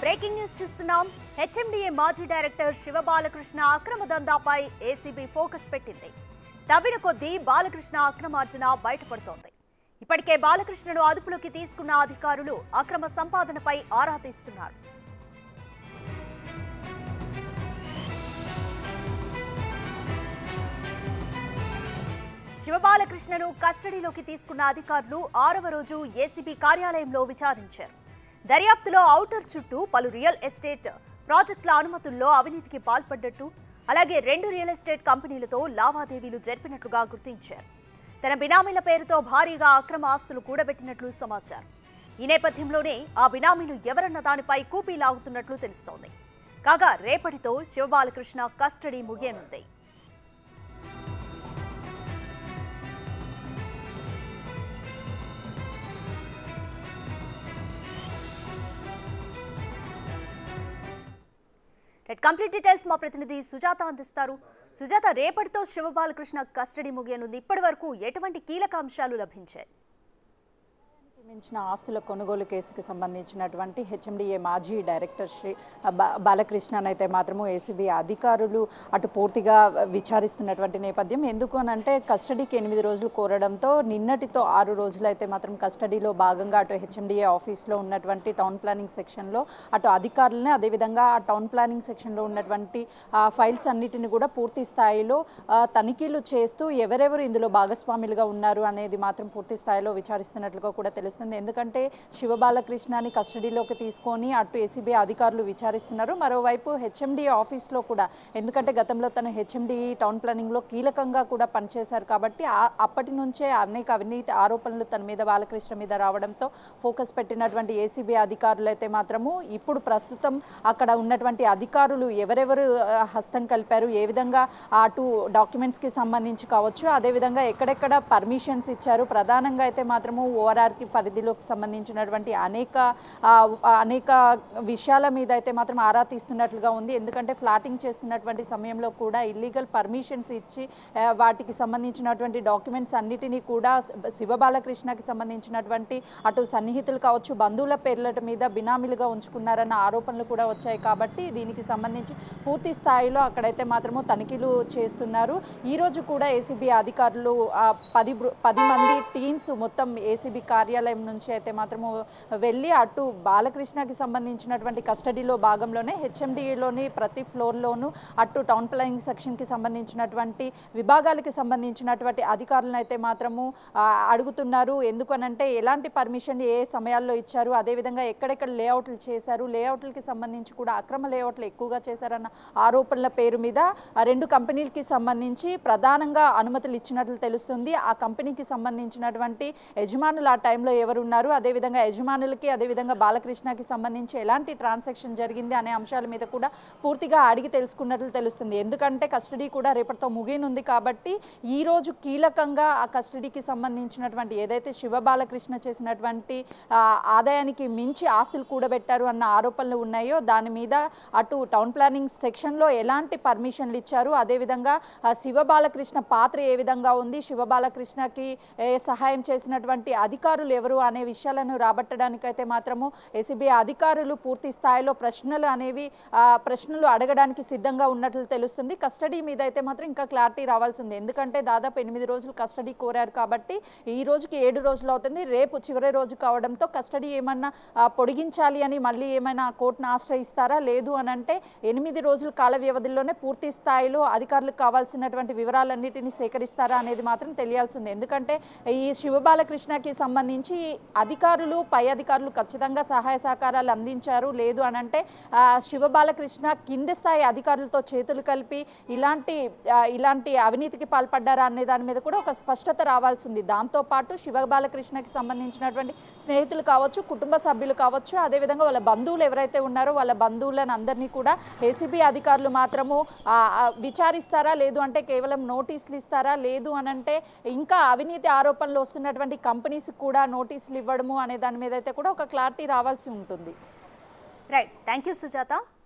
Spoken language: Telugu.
బ్రేకింగ్ న్యూస్ చూస్తున్నాం హెచ్ఎండిఏ మాజీ డైరెక్టర్ శివబాలకృష్ణ అక్రమ దందాపై ఏసీబీ ఫోకస్ పెట్టింది తవ్విన కొద్దీ బాలకృష్ణ అక్రమార్జన బయటపడుతోంది ఇప్పటికే బాలకృష్ణను అదుపులోకి తీసుకున్న అధికారులు అక్రమ సంపాదనపై ఆరా తీస్తున్నారు శివబాలకృష్ణను కస్టడీలోకి తీసుకున్న అధికారులు ఆరవ రోజు ఏసీబీ కార్యాలయంలో విచారించారు దర్యాప్తులో ఔటర్ చుట్టూ పలు రియల్ ఎస్టేట్ ప్రాజెక్టుల అనుమతుల్లో అవినీతికి పాల్పడ్డట్టు అలాగే రెండు రియల్ ఎస్టేట్ కంపెనీలతో లావాదేవీలు జరిపినట్లుగా గుర్తించారు తన బినామీల పేరుతో భారీగా అక్రమ ఆస్తులు కూడబెట్టినట్లు సమాచారం ఈ నేపథ్యంలోనే ఆ బినామీలు ఎవరన్న దానిపై కూపీ లాగుతున్నట్లు తెలుస్తోంది కాగా రేపటితో శివబాలకృష్ణ కస్టడీ ముగియనుంది రైట్ కంప్లీట్ డీటెయిల్స్ మా ప్రతినిధి సుజాత అందిస్తారు సుజాత రేపటితో శివబాలకృష్ణ కస్టడీ ముగియనుంది ఇప్పటి వరకు ఎటువంటి కీలక అంశాలు లభించాయి మించిన ఆస్తుల కొనుగోలు కేసుకి సంబంధించినటువంటి హెచ్ఎండిఏ మాజీ డైరెక్టర్ శ్రీ బా- బాలకృష్ణన్ అయితే మాత్రము ఏసీబీ అధికారులు అటు పూర్తిగా విచారిస్తున్నటువంటి నేపథ్యం ఎందుకు అని అంటే కస్టడీకి ఎనిమిది రోజులు కోరడంతో నిన్నటితో ఆరు రోజులు అయితే మాత్రం కస్టడీలో భాగంగా అటు హెచ్ఎండిఏ ఆఫీస్లో ఉన్నటువంటి టౌన్ ప్లానింగ్ సెక్షన్లో అటు అధికారులని అదేవిధంగా ఆ టౌన్ ప్లానింగ్ సెక్షన్లో ఉన్నటువంటి ఆ ఫైల్స్ అన్నిటిని కూడా పూర్తి స్థాయిలో ఆ, తనిఖీలు చేస్తూ ఎవరెవరు ఇందులో భాగస్వాములుగా ఉన్నారు అనేది మాత్రం పూర్తి స్థాయిలో విచారిస్తున్నట్లుగా కూడా తెలుస్తుంది ఎందుకంటే శివబాలకృష్ణని కస్టడీలోకి తీసుకొని అటు ఏసీబీ అధికారులు విచారిస్తున్నారు మరోవైపు హెచ్ఎండి ఆఫీస్లో కూడా ఎందుకంటే గతంలో తను హెచ్ఎండి టౌన్ ప్లానింగ్లో కీలకంగా కూడా పనిచేశారు కాబట్టి ఆ- అప్పటి నుంచే అనేక అవినీతి ఆరోపణలు తన మీద బాలకృష్ణ మీద రావడంతో ఫోకస్ పెట్టినటువంటి ఏసీబీ అధికారులు అయితే మాత్రము ఇప్పుడు ప్రస్తుతం అక్కడ ఉన్నటువంటి అధికారులు ఎవరెవరు ఆ, హస్తం కలిపారు ఏ విధంగా అటు డాక్యుమెంట్స్కి సంబంధించి కావచ్చు అదేవిధంగా ఎక్కడెక్కడ పర్మిషన్స్ ఇచ్చారు ప్రధానంగా అయితే మాత్రము ఓఆర్ఆర్కి పరిధిలోకి సంబంధించినటువంటి అనేక ఆ, అనేక విషయాల మీద అయితే మాత్రం ఆరా తీస్తున్నట్లుగా ఉంది ఎందుకంటే ఫ్లాటింగ్ చేస్తున్నటువంటి సమయంలో కూడా ఇల్లీగల్ పర్మిషన్స్ ఇచ్చి ఆ, వాటికి సంబంధించినటువంటి డాక్యుమెంట్స్ అన్నిటినీ కూడా శివబాలకృష్ణకి సంబంధించినటువంటి అటు సన్నిహితులు కావచ్చు బంధువుల పేర్ల మీద బినామీలుగా ఉంచుకున్నారన్న ఆరోపణలు కూడా వచ్చాయి కాబట్టి దీనికి సంబంధించి పూర్తి స్థాయిలో అక్కడైతే మాత్రము తనిఖీలు చేస్తున్నారు ఈ రోజు కూడా ఏసీబీ అధికారులు ఆ, పది బృ- పది మంది టీమ్స్ మొత్తం ఏసీబీ కార్యాలయం నుంచి అయితే మాత్రము వెళ్ళి అటు బాలకృష్ణకి సంబంధించినటువంటి కస్టడీలో భాగంలోనే హెచ్ఎండిలోని ప్రతి ఫ్లోర్లోనూ అటు టౌన్ ప్లానింగ్ సెక్షన్కి సంబంధించినటువంటి విభాగాలకి సంబంధించినటువంటి అధికారులను అయితే మాత్రము ఆ, అడుగుతున్నారు ఎందుకనంటే ఎలాంటి పర్మిషన్ ఏ సమయాల్లో ఇచ్చారు అదేవిధంగా ఎక్కడెక్కడ లేఅవుట్లు చేశారు లేఅవుట్లకి సంబంధించి కూడా అక్రమ లేఅవుట్లు ఎక్కువగా చేశారన్న ఆరోపణల పేరు మీద ఆ రెండు కంపెనీలకి సంబంధించి ప్రధానంగా అనుమతులు ఇచ్చినట్లు తెలుస్తుంది ఆ కంపెనీకి సంబంధించినటువంటి యజమానులు ఆ టైంలో ఎవరు ఉన్నారు అదేవిధంగా యజమానులకి అదేవిధంగా బాలకృష్ణకి సంబంధించి ఎలాంటి ట్రాన్సాక్షన్ జరిగింది అనే అంశాల మీద కూడా పూర్తిగా అడిగి తెలుసుకున్నట్లు తెలుస్తుంది ఎందుకంటే కస్టడీ కూడా రేపటితో ముగియనుంది కాబట్టి ఈ రోజు కీలకంగా ఆ కస్టడీకి సంబంధించినటువంటి ఏదైతే శివ బాలకృష్ణ చేసినటువంటి ఆ, ఆదాయానికి మించి ఆస్తులు కూడబెట్టారు అన్న ఆరోపణలు ఉన్నాయో దాని మీద అటు టౌన్ ప్లానింగ్ సెక్షన్లో ఎలాంటి పర్మిషన్లు ఇచ్చారు అదేవిధంగా ఆ, శివ బాలకృష్ణ పాత్ర ఏ విధంగా ఉంది శివ బాలకృష్ణకి ఏ సహాయం చేసినటువంటి అధికారులు ఎవరు అనే విషయాలను రాబట్టడానికైతే మాత్రము ఏసీబీ అధికారులు పూర్తి స్థాయిలో ప్రశ్నలు అనేవి ఆ, ప్రశ్నలు అడగడానికి సిద్ధంగా ఉన్నట్లు తెలుస్తుంది కస్టడీ మీద అయితే మాత్రం ఇంకా క్లారిటీ రావాల్సి ఉంది ఎందుకంటే దాదాపు ఎనిమిది రోజులు కస్టడీ కోరారు కాబట్టి ఈ రోజుకి ఏడు రోజులు అవుతుంది రేపు చివరి రోజు కావడంతో కస్టడీ ఏమన్నా ఆ, పొడిగించాలి అని మళ్ళీ ఏమైనా కోర్టును ఆశ్రయిస్తారా లేదు అని అంటే ఎనిమిది రోజుల కాల వ్యవధిలోనే పూర్తి స్థాయిలో అధికారులకు కావాల్సినటువంటి వివరాలన్నిటిని సేకరిస్తారా అనేది మాత్రం తెలియాల్సి ఉంది ఎందుకంటే ఈ శివబాలకృష్ణకి సంబంధించి అధికారులు పై అధికారులు ఖచ్చితంగా సహాయ సహకారాలు అందించారు లేదు అని అంటే ఆ, శివబాలకృష్ణ కింది స్థాయి అధికారులతో చేతులు కలిపి ఇలాంటి ఆ, ఇలాంటి అవినీతికి పాల్పడ్డారా అనే దాని మీద కూడా ఒక స్పష్టత రావాల్సి ఉంది దాంతోపాటు శివబాలకృష్ణకి సంబంధించినటువంటి స్నేహితులు కావచ్చు కుటుంబ సభ్యులు కావచ్చు అదేవిధంగా వాళ్ళ బంధువులు ఎవరైతే ఉన్నారో వాళ్ళ బంధువులను అందరినీ కూడా ఏసీబీ అధికారులు మాత్రము ఆ, ఆ, విచారిస్తారా లేదు అంటే కేవలం నోటీసులు ఇస్తారా లేదు అని అంటే ఇంకా అవినీతి ఆరోపణలు వస్తున్నటువంటి కంపెనీస్ కూడా నోటీసులు ఇవ్వడము అనే దాని మీద అయితే కూడా ఒక క్లారిటీ రావాల్సి ఉంటుంది రైట్ థ్యాంక్ యూ సుజాత